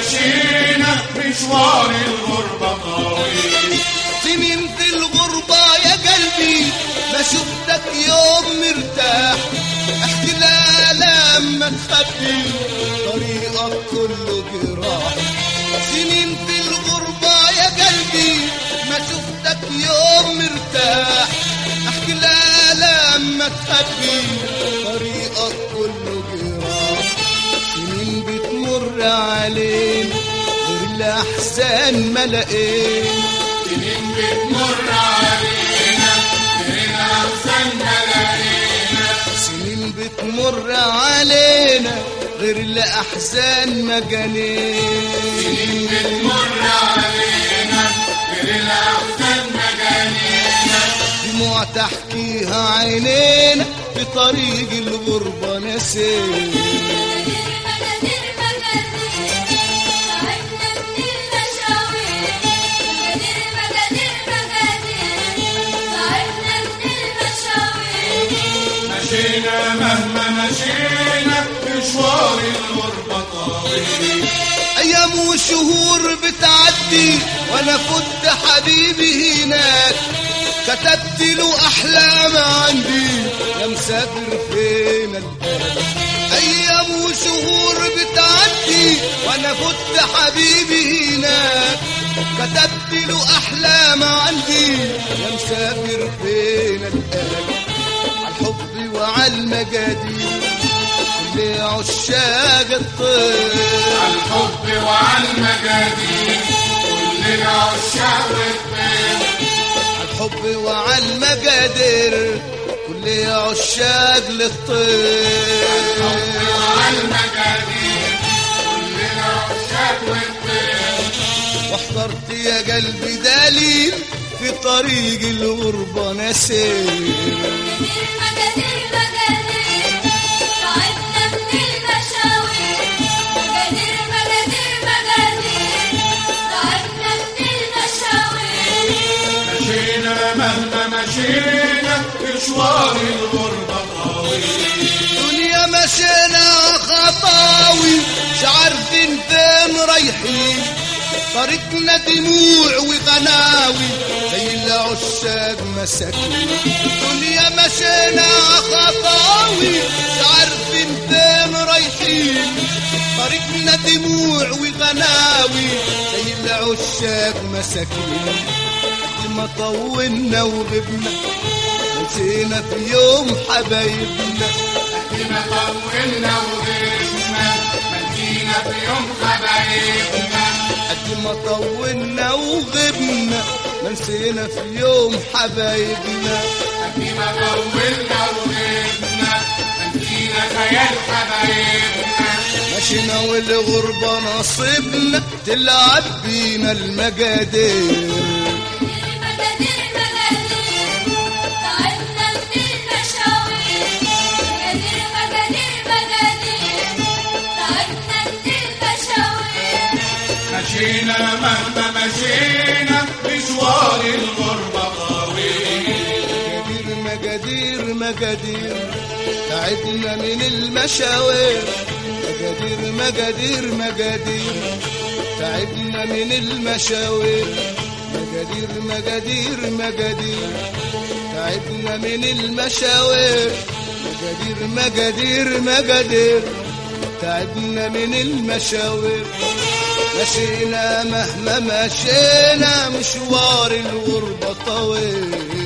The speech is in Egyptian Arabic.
مشينا مشوار الغربة طويل سنين في الغربة يا قلبي ما شفتك يوم مرتاح احكي لا لما تخبي طريقك كله جراح سنين في الغربة يا قلبي ما شفتك يوم مرتاح احكي لا لما تخبي طريقك كله جراح سنين بتمر علينا غير الأحزان ما لقينا سنين بتمر علينا غيرنا أحسن ملاقينا سنين بتمر علينا غير الأحزان ما جنينا سنين بتمر علينا غيرنا أحسن مجانينا دموع تحكيها عينينا في طريق الغربة نسينا مشينا مهما مشينا مشوار الغربة طويل أيام وشهور بتعدي وأنا كنت حبيبي هناك كتبت له أحلام عندي يا مسافر فين البال أيام وشهور بتعدي وأنا كنت حبيبي هناك كتبت له أحلام عندي يا مسافر فين البال على الحب وعلى المجادير كل عشاق الطير على الحب وعلى المجادير كلنا عشاق الطير الحب وعلى المقادير كل عشاق للطير وعلى المجادير كلنا عشاق الطير واحضرت يا قلبي دليل في طريق الغربة نسير مشينا مهما مشينا مشوار الغربة طويل دنيا مشينا خطاوي مش عارفين فين رايحين طريقنا دموع وغناوي زي العشاق مساكين دنيا مشينا خطاوي مش عارفين فين رايحين طريقنا دموع وغناوي زي العشاق مساكين قد ما طولنا وغبنا نسينا في يوم حبايبنا احنا طولنا وغيرنا مدينا في يوم حبايبنا قد ما طولنا وغبنا ما نسينا في يوم حبايبنا احنا طولنا وغيرنا مدينا خيال حبايبنا مشينا والغربة نصيبنا تلعب بينا المجادير مشينا مهما مشينا مشوار الغربة طويل مجادير مجادير مجادير تعبنا من المشاوير مجادير مجادير مجادير تعبنا من المشاوير مجادير مجادير مجادير تعبنا من المشاوير مجادير مجادير مجادير تعبنا من المشاوير مشينا مهما مشينا مشوار الغربة طويل